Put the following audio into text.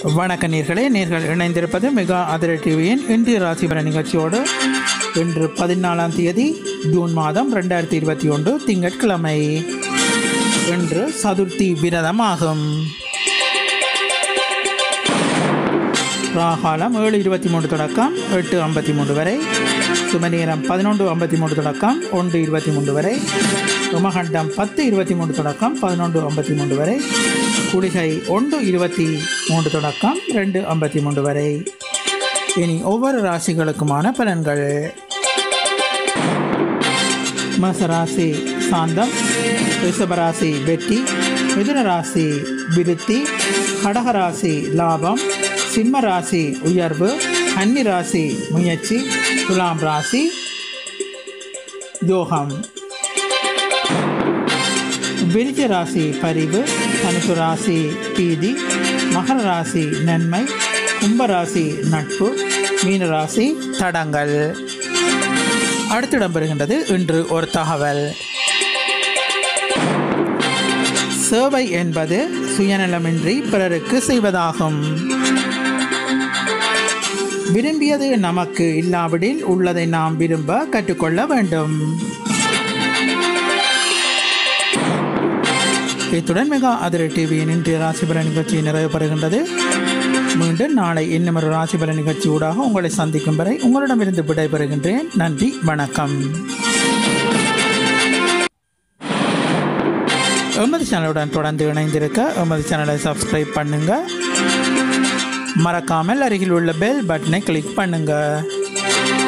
வணக்க நேர்களே நேர்கள் இணைந்திருப்பது மெகா அதிர டிவியின் இன்றைய ராசிபர நிகழ்ச்சியோடு இன்று பதினாலாம் தேதி ஜூன் மாதம் ரெண்டாயிரத்தி இருபத்தி ஒன்று திங்கட்கிழமை இன்று சதுர்த்தி விரதம் ஆகும் ராகாலம் ஏழு இருபத்தி மூன்று தொடக்கம் எட்டு ஐம்பத்தி மூன்று வரை சுமநேரம் பதினொன்று ஐம்பத்தி மூன்று தொடக்கம் ஒன்று இருபத்தி மூன்று வரை உமகண்டம் பத்து இருபத்தி மூன்று தொடக்கம் பதினொன்று ஐம்பத்தி மூன்று வரை குளிகை ஒன்று இருபத்தி மூன்று தொடக்கம் ரெண்டு ஐம்பத்தி மூன்று வரை இனி ஒவ்வொரு ராசிகளுக்குமான பலன்கள் மேசராசி சாந்தம் ரிஷபராசி வெற்றி மிதுன ராசி விருத்தி கடகராசி லாபம் சிம்ம ராசி உயர்வு கன்னி ராசி முயற்சி துலாம் ராசி யோகம் விருச்ச ராசி பரிவு தனுசு ராசி பீதி மகர ராசி நன்மை கும்பராசி நட்பு மீன ராசி தடங்கள் அடுத்து இடம்பெறுகின்றது இன்று ஒரு தகவல் சேவை என்பது சுயநலமின்றி பிறருக்கு செய்வதாகும் விரும்பியது நமக்கு இல்லாவிடில் உள்ளதை நாம் விரும்ப கற்றுக்கொள்ள வேண்டும் இத்துடன் மெகா அதிர டிவியின் இன்றைய ராசிபல நிகழ்ச்சி நிறைவு பெறுகின்றது மீண்டும் நாளை இன்னும் ஒரு ராசிபல நிகழ்ச்சி ஊடாக உங்களை சந்திக்கும் வரை உங்களிடமிருந்து விடைபெறுகின்றேன் நன்றி வணக்கம் எமது சேனலுடன் தொடர்ந்து இணைந்திருக்க எமது சேனலை சப்ஸ்கிரைப் பண்ணுங்க மறக்காமல் அருகில் உள்ள பெல் பட்டனை கிளிக் பண்ணுங்க